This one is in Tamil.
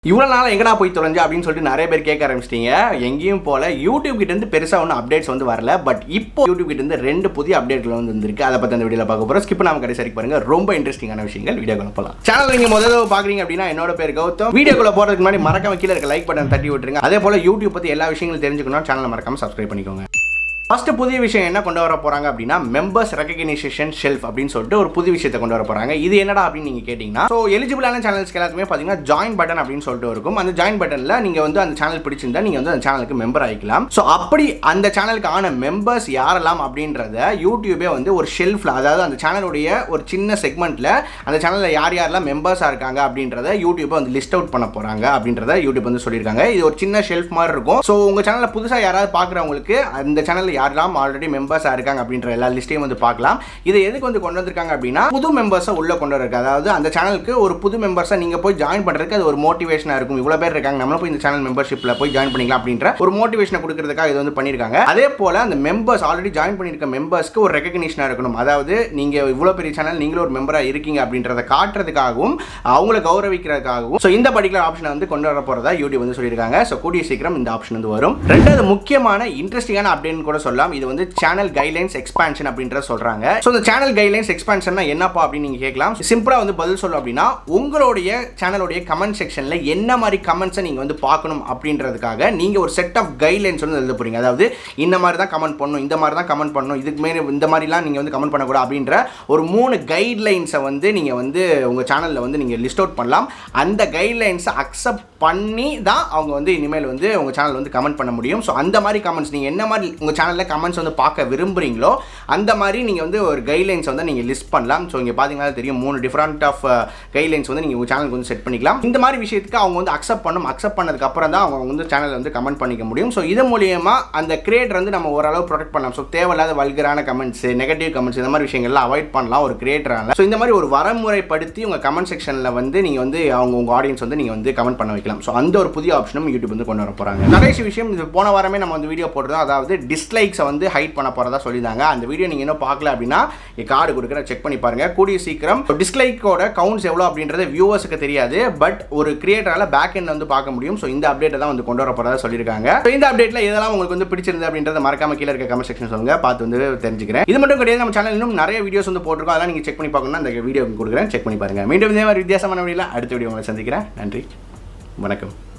இவ்வளோ நாள் எங்கடா போய் தொலைஞ்சு அப்படின்னு சொல்லிட்டு நிறைய பேர் கேட்க ஆரம்பிச்சிட்டீங்க எங்கேயும் போல யூடியூப் கிட்ட இருந்து பெருசாக ஒன்றும் அப்டேட்ஸ் வந்து வரல பட் இப்போ யூடியூப் கிட்ட இருந்து ரெண்டு புதிய அப்டேட்கள் வந்து வந்திருக்கு அதை பற்றி அந்த வீடியோவில் பார்க்க போகிறோம் ஸ்கிப் நாம கடைசி வரைக்கும் பாருங்க ரொம்ப இன்ட்ரெஸ்டிங்கான விஷயங்கள் வீடியோக்குள்ள போகலாம் சேனல் நீங்கள் முதல்ல பார்க்குறீங்க அப்படின்னா என்னோட பேர் கௌதம் வீடியோக்குள்ள போகிறதுக்கு முன்னாடி மறக்காம கீழே இருக்க லைக் பட்டன் தட்டி விட்டுருங்க அதே போல யூடியூப் பற்றி எல்லா விஷயங்களும் தெரிஞ்சுக்கணும் சேனலை மறக்காம சப்ஸ்கிரைப் பண்ணிக்கோங்க ஃபர்ஸ்ட் புதிய விஷயம் என்ன கொண்டு வர போறாங்க அப்படின்னா மெம்பர்ஸ் ரெகக்னைசேஷன் ஷெல்ஃப் அப்படின்னு சொல்லிட்டு ஒரு புது விஷயத்தை கொண்டு வர போறாங்க இது என்னடா அப்படின்னு நீங்க கேட்டீங்கன்னா ஸோ எலிஜிபிளான சேனல்ஸ்க்கு எல்லாத்துக்குமே பார்த்தீங்கன்னா ஜாயின் பட்டன் அப்படின்னு சொல்லிட்டு இருக்கும் அந்த ஜாயின் பட்டன்ல நீங்க வந்து அந்த சேனல் பிடிச்சிருந்தா நீங்க வந்து அந்த சேனலுக்கு மெம்பர் ஆகிக்கலாம் ஸோ அப்படி அந்த சேனலுக்கு ஆன மெம்பர்ஸ் யாரெல்லாம் அப்படின்றத யூடியூபே வந்து ஒரு ஷெல்ஃப்ல அதாவது அந்த சேனலுடைய ஒரு சின்ன செக்மெண்ட்ல அந்த சேனல்ல யார் யாரெல்லாம் மெம்பர்ஸா இருக்காங்க அப்படின்றத யூடியூப் வந்து லிஸ்ட் அவுட் பண்ண போறாங்க அப்படின்றத யூடியூப் வந்து சொல்லியிருக்காங்க இது ஒரு சின்ன ஷெல்ஃப் மாதிரி இருக்கும் ஸோ உங்க சேனல்ல புதுசா யாராவது பார்க்குறவங்களுக்கு அந்த சேனல்ல யாரெல்லாம் ஆல்ரெடி மெம்பர்ஸாக இருக்காங்க அப்படின்ற எல்லா லிஸ்ட்டையும் வந்து பார்க்கலாம் இதை எதுக்கு வந்து கொண்டு வந்திருக்காங்க அப்படின்னா புது மெம்பர்ஸை உள்ள கொண்டு வரக்கு அதாவது அந்த சேனலுக்கு ஒரு புது மெம்பர்ஸை நீங்கள் போய் ஜாயின் பண்ணுறதுக்கு அது ஒரு மோட்டிவேஷனாக இருக்கும் இவ்வளோ பேர் இருக்காங்க நம்மளும் போய் இந்த சேனல் மெம்பர்ஷிப்பில் போய் ஜாயின் பண்ணிக்கலாம் அப்படின்ற ஒரு மோட்டிவேஷனை கொடுக்கறதுக்காக இது வந்து பண்ணியிருக்காங்க அதே போல் அந்த மெம்பர்ஸ் ஆல்ரெடி ஜாயின் பண்ணியிருக்க மெம்பர்ஸ்க்கு ஒரு ரெகக்னிஷனாக இருக்கணும் அதாவது நீங்கள் இவ்வளோ பெரிய சேனல் நீங்களும் ஒரு மெம்பராக இருக்கீங்க அப்படின்றத காட்டுறதுக்காகவும் அவங்கள கௌரவிக்கிறதுக்காகவும் ஸோ இந்த பர்டிகுலர் ஆப்ஷனை வந்து கொண்டு வர போகிறதா யூடியூப் வந்து சொல்லியிருக்காங்க ஸோ கூடிய சீக்கிரம் இந்த ஆப்ஷன் வந்து வரும் ரெண்டாவது முக்கியமான இன்ட்ரெஸ்டிங்கான அப்டேட் கூட சொல்லலாம் இது வந்து சேனல் கைட்லைன்ஸ் எக்ஸ்பான்ஷன் அப்படின்ற சொல்றாங்க ஸோ இந்த சேனல் கைட்லைன்ஸ் எக்ஸ்பான்ஷன் என்னப்பா அப்படின்னு நீங்க கேட்கலாம் சிம்பிளா வந்து பதில் சொல்லும் அப்படின்னா உங்களுடைய சேனலுடைய கமெண்ட் செக்ஷன்ல என்ன மாதிரி கமெண்ட்ஸை நீங்க வந்து பார்க்கணும் அப்படின்றதுக்காக நீங்க ஒரு செட் ஆஃப் கைட்லைன்ஸ் வந்து எழுத போறீங்க அதாவது இந்த மாதிரி தான் கமெண்ட் பண்ணணும் இந்த மாதிரி தான் கமெண்ட் பண்ணணும் இதுக்கு மேலே இந்த மாதிரிலாம் நீங்க வந்து கமெண்ட் பண்ணக்கூடாது அப்படின்ற ஒரு மூணு கைட்லைன்ஸை வந்து நீங்க வந்து உங்க சேனல்ல வந்து நீங்க லிஸ்ட் அவுட் பண்ணலாம் அந்த கைட்லைன்ஸை அக்செப்ட் பண்ணி தான் அவங்க வந்து இனிமேல் வந்து உங்க சேனல் வந்து கமெண்ட் பண்ண முடியும் ஸோ அந்த மாதிரி கமெண்ட்ஸ் நீங்க என்ன மாதிரி உங்க சேனல்ல கமெண்ட்ஸ் வந்து பார்க்க விரும்புகிறீங்களோ அந்த மாதிரி நீங்கள் வந்து ஒரு கைட்லைன்ஸ் வந்து நீங்கள் லிஸ்ட் பண்ணலாம் ஸோ இங்கே பார்த்தீங்கன்னா தெரியும் மூணு டிஃப்ரெண்ட் ஆஃப் கைட்லைன்ஸ் வந்து நீங்கள் உங்கள் சேனலுக்கு வந்து செட் பண்ணிக்கலாம் இந்த மாதிரி விஷயத்துக்கு அவங்க வந்து அக்செப்ட் பண்ணும் அக்செப்ட் பண்ணதுக்கு அப்புறம் தான் அவங்க வந்து சேனல் வந்து கமெண்ட் பண்ணிக்க முடியும் ஸோ இது மூலியமா அந்த கிரியேட்டர் வந்து நம்ம ஓரளவு ப்ரொடெக்ட் பண்ணலாம் ஸோ தேவையில்லாத வல்கரான கமெண்ட்ஸ் நெகட்டிவ் கமெண்ட்ஸ் இந்த மாதிரி விஷயங்கள்லாம் அவாய்ட் பண்ணலாம் ஒரு கிரியேட்டரால ஸோ இந்த மாதிரி ஒரு வரமுறைப்படுத்தி உங்கள் கமெண்ட் செக்ஷனில் வந்து நீங்கள் வந்து அவங்க உங்கள் ஆடியன்ஸ் வந்து நீங்கள் வந்து கமெண்ட் பண்ண வைக்கலாம் ஸோ அந்த ஒரு புதிய ஆப்ஷனும் யூடியூப் வந்து கொண்டு வர போகிறாங்க நிறைய விஷயம் இது போன வாரமே நம்ம வந்து வீடியோ போட்டுருந்தோம் அதாவது டிஸ்லைக்ஸை வந்து ஹைட் பண்ண போகிறதா சொல்லியிருந்தாங்க அந்த வீடியோ நீங்கள் இன்னும் பார்க்கல அப்படின்னா என் கார்டு கொடுக்குற செக் பண்ணி பாருங்க கூடிய சீக்கிரம் டிஸ்லைக்கோட கவுண்ட்ஸ் எவ்வளோ அப்படின்றது வியூவர்ஸுக்கு தெரியாது பட் ஒரு கிரியேட்டரால் பேக் எண்ட் வந்து பார்க்க முடியும் ஸோ இந்த அப்டேட்டை தான் வந்து கொண்டு வர போகிறதா சொல்லியிருக்காங்க ஸோ இந்த அப்டேட்டில் எதெல்லாம் உங்களுக்கு வந்து பிடிச்சிருந்து அப்படின்றத மறக்காம கீழே இருக்க கமெண்ட் செக்ஷன் சொல்லுங்க பார்த்து வந்து தெரிஞ்சுக்கிறேன் இது மட்டும் கிடையாது நம்ம சேனல் இன்னும் நிறைய வீடியோஸ் வந்து போட்டிருக்கோம் அதெல்லாம் நீங்கள் செக் பண்ணி பார்க்கணும்னா அந்த வீடியோ கொடுக்குறேன் செக் பண்ணி பாருங்க மீண்டும் இதே மாதிரி வித்தியாசமான வீடியோவில் அடுத்த வீடியோ உங்களை சந்திக்கிறேன் நன்றி வணக்கம்